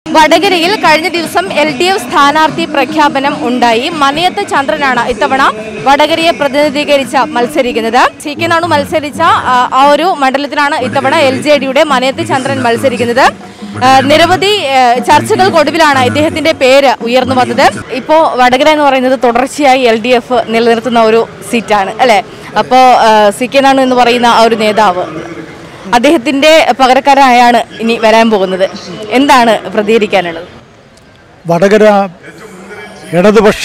വടകരയിൽ കഴിഞ്ഞ ദിവസം എൽ ഡി എഫ് സ്ഥാനാർത്ഥി പ്രഖ്യാപനം ഉണ്ടായി മനയത്ത് ചന്ദ്രനാണ് ഇത്തവണ വടകരയെ പ്രതിനിധീകരിച്ച മത്സരിക്കുന്നത് സി കെ നാണു മത്സരിച്ച ആ, ആ ഒരു മണ്ഡലത്തിലാണ് ഇത്തവണ എൽ ജെ ഡിയുടെ മനയത്ത് ചന്ദ്രൻ മത്സരിക്കുന്നത് ആ, നിരവധി ആ, ചർച്ചകൾക്കൊടുവിലാണ് ഇദ്ദേഹത്തിന്റെ പേര് ഉയർന്നു വന്നത് ഇപ്പോൾ വടകര എന്ന് പറയുന്നത് തുടർച്ചയായി എൽ ഡി എഫ് നിലനിർത്തുന്ന ഒരു സീറ്റാണ് അല്ലേ അപ്പോൾ സി കെ നാണു എന്ന് പറയുന്ന ആ ഒരു നേതാവ് അദ്ദേഹത്തിന്റെ പകരക്കാരായാണ് ഇനി വരാൻ പോകുന്നത് എന്താണ് പ്രതികരിക്കാനുള്ളത് വടകര ഇടതുപക്ഷ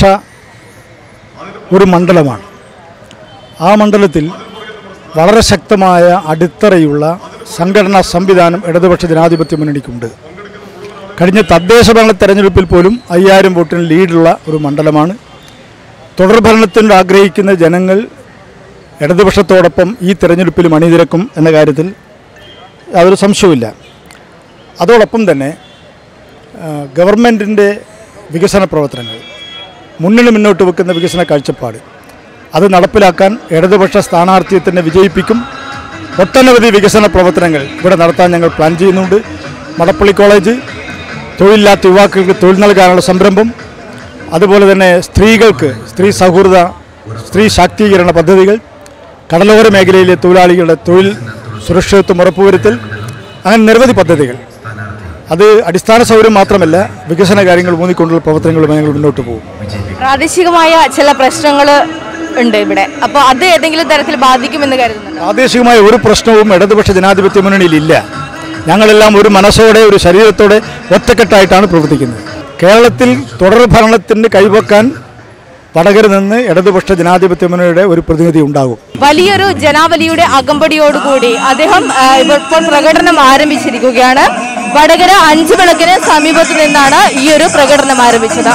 ഒരു മണ്ഡലമാണ് ആ മണ്ഡലത്തിൽ വളരെ ശക്തമായ അടിത്തറയുള്ള സംഘടനാ സംവിധാനം ഇടതുപക്ഷ ജനാധിപത്യ മുന്നണിക്കുണ്ട് കഴിഞ്ഞ തദ്ദേശ ഭരണ തെരഞ്ഞെടുപ്പിൽ പോലും അയ്യായിരം വോട്ടിന് ലീഡുള്ള ഒരു മണ്ഡലമാണ് തുടർഭരണത്തിന് ആഗ്രഹിക്കുന്ന ജനങ്ങൾ ഇടതുപക്ഷത്തോടൊപ്പം ഈ തെരഞ്ഞെടുപ്പിലും അണിനിരക്കും എന്ന കാര്യത്തിൽ യാതൊരു സംശയവുമില്ല അതോടൊപ്പം തന്നെ ഗവൺമെൻറ്റിൻ്റെ വികസന പ്രവർത്തനങ്ങൾ മുന്നിൽ മുന്നോട്ട് വെക്കുന്ന വികസന കാഴ്ചപ്പാട് അത് നടപ്പിലാക്കാൻ ഇടതുപക്ഷ സ്ഥാനാർത്ഥിയെ തന്നെ വിജയിപ്പിക്കും ഒട്ടനവധി വികസന പ്രവർത്തനങ്ങൾ ഇവിടെ നടത്താൻ ഞങ്ങൾ പ്ലാൻ ചെയ്യുന്നുണ്ട് മടപ്പള്ളി കോളേജ് തൊഴിലില്ലാത്ത യുവാക്കൾക്ക് തൊഴിൽ നൽകാനുള്ള സംരംഭം അതുപോലെ തന്നെ സ്ത്രീകൾക്ക് സ്ത്രീ സൗഹൃദ സ്ത്രീ ശാക്തീകരണ പദ്ധതികൾ കടലോര മേഖലയിലെ തൊഴിലാളികളുടെ തൊഴിൽ സുരക്ഷിതത്വം ഉറപ്പുവരുത്തൽ അങ്ങനെ നിരവധി പദ്ധതികൾ അത് അടിസ്ഥാന സൗകര്യം മാത്രമല്ല വികസന കാര്യങ്ങൾ ഊന്നിക്കൊണ്ടുള്ള പ്രവർത്തനങ്ങളുമായി ഞങ്ങൾ മുന്നോട്ട് പോകും പ്രാദേശികമായ ചില പ്രശ്നങ്ങൾ ഉണ്ട് ഇവിടെ അപ്പോൾ അത് ഏതെങ്കിലും തരത്തിൽ ബാധിക്കുമെന്ന് കരുതുന്നുണ്ട് പ്രാദേശികമായ ഒരു പ്രശ്നവും ഇടതുപക്ഷ ജനാധിപത്യ മുന്നണിയിലില്ല ഞങ്ങളെല്ലാം ഒരു മനസ്സോടെ ഒരു ശരീരത്തോടെ ഒറ്റക്കെട്ടായിട്ടാണ് പ്രവർത്തിക്കുന്നത് കേരളത്തിൽ തുടർ ഭരണത്തിന് കൈവക്കാൻ വടകര നിന്ന് ഇടതുപക്ഷ ജനാധിപത്യ മുന്നണിയുടെ ഒരു പ്രതിനിധി ഉണ്ടാകും വലിയൊരു ജനാവലിയുടെ അകമ്പടിയോടുകൂടി അദ്ദേഹം ആ, ഇപ്പോൾ പ്രകടനം ആരംഭിച്ചിരിക്കുകയാണ് വടകര അഞ്ചു വിളക്കിന് സമീപത്ത് നിന്നാണ് ഈ ഒരു പ്രകടനം ആരംഭിച്ചത്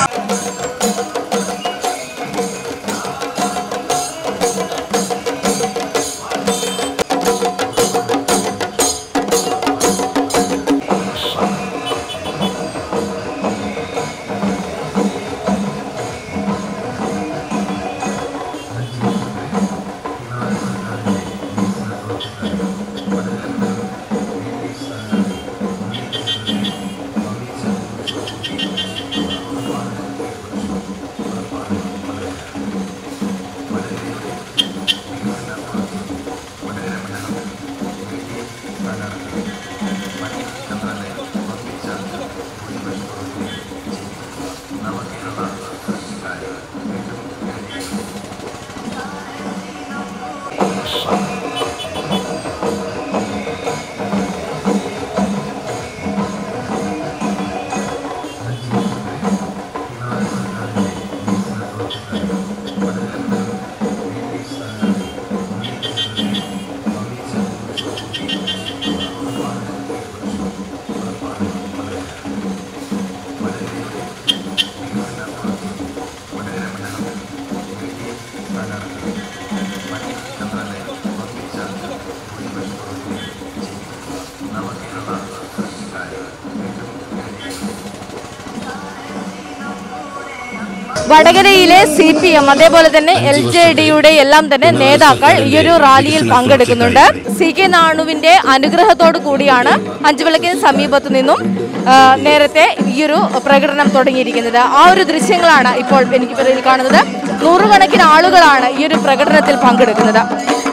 വടകരയിലെ സി പി എം അതേപോലെ തന്നെ എൽ ജെ ഡിയുടെ എല്ലാം തന്നെ നേതാക്കൾ ഈ ഒരു റാലിയിൽ പങ്കെടുക്കുന്നുണ്ട് സി കെ നാണുവിന്റെ അനുഗ്രഹത്തോടു കൂടിയാണ് അഞ്ചുവിളക്കിന് സമീപത്തു നിന്നും ആ, നേരത്തെ ഈ ഒരു പ്രകടനം തുടങ്ങിയിരിക്കുന്നത് ആ ഒരു ദൃശ്യങ്ങളാണ് ഇപ്പോൾ എനിക്ക് പിറകിൽ കാണുന്നത് നൂറുകണക്കിന് ആളുകളാണ് ഈ ഒരു പ്രകടനത്തിൽ പങ്കെടുക്കുന്നത്